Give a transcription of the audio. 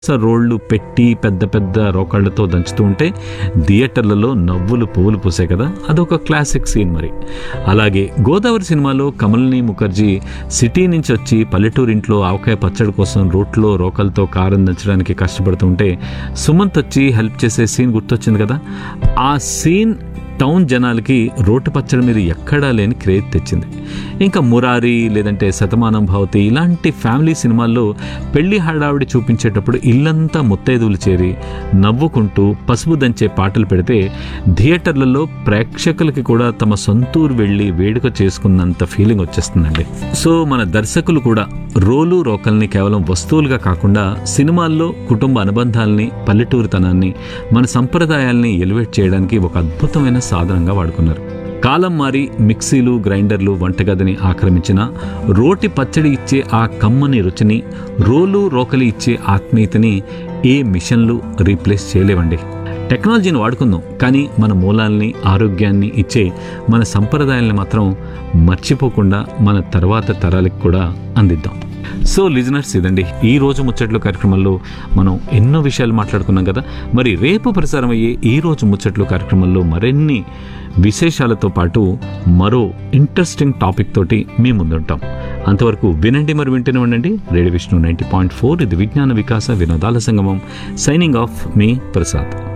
రోళ్ళు పెట్టి పెద్ద పెద్ద రోకళ్ళతో దంచుతూ ఉంటే థియేటర్లలో నవ్వులు పువ్వులు పూసాయి కదా అదొక క్లాసిక్ సీన్ మరి అలాగే గోదావరి సినిమాలో కమల్ని ముఖర్జీ సిటీ నుంచి వచ్చి పల్లెటూరు ఇంట్లో ఆవకాయ పచ్చడి కోసం రోట్లో రోకలతో కారం దంచడానికి కష్టపడుతుంటే సుమంత్ వచ్చి హెల్ప్ చేసే సీన్ గుర్తొచ్చింది కదా ఆ సీన్ టౌన్ జనాలకి రోడ్డు పచ్చడి మీద ఎక్కడా లేని క్రేజ్ తెచ్చింది ఇంకా మురారి లేదంటే శతమానం భవతి ఇలాంటి ఫ్యామిలీ సినిమాల్లో పెళ్లి హడావిడి చూపించేటప్పుడు ఇల్లంతా ముత్తైదువులు చేరి నవ్వుకుంటూ పసుపు దంచే పాటలు పెడితే థియేటర్లలో ప్రేక్షకులకి కూడా తమ సొంతూరు వెళ్ళి వేడుక చేసుకున్నంత ఫీలింగ్ వచ్చేస్తుందండి సో మన దర్శకులు కూడా రోలు రోకల్ని కేవలం వస్తువులుగా కాకుండా సినిమాల్లో కుటుంబ అనుబంధాల్ని పల్లెటూరుతనాన్ని మన సంప్రదాయాల్ని ఎలివేట్ చేయడానికి ఒక అద్భుతమైన సాధనంగా వాడుకున్నారు కాలం మారి మిక్సీలు గ్రైండర్లు వంటగదిని ఆక్రమించిన రోటి పచ్చడి ఇచ్చే ఆ కమ్మని రుచిని రోలు రోకలి ఇచ్చే ఆత్మీయతని ఏ మిషన్లు రీప్లేస్ చేయలేవండి టెక్నాలజీని వాడుకుందాం కానీ మన మూలాల్ని ఆరోగ్యాన్ని ఇచ్చే మన సంప్రదాయాల్ని మాత్రం మర్చిపోకుండా మన తర్వాత తరాలకు కూడా అందిద్దాం సో లిజనర్స్ ఇదండి ఈ రోజు ముచ్చట్లు కార్యక్రమంలో మనం ఎన్నో విషయాలు మాట్లాడుకున్నాం కదా మరి రేపు ప్రసారం అయ్యే ఈ రోజు ముచ్చట్లు కార్యక్రమంలో మరిన్ని విశేషాలతో పాటు మరో ఇంట్రెస్టింగ్ టాపిక్ తోటి మీ ముందుంటాం అంతవరకు వినండి మరి వింటూనే ఉండండి radio Vishnu ninety point four ఇది విజ్ఞాన వికాస వినోదాల సంగమం సైనింగ్ ఆఫ్ మీ ప్రసాద్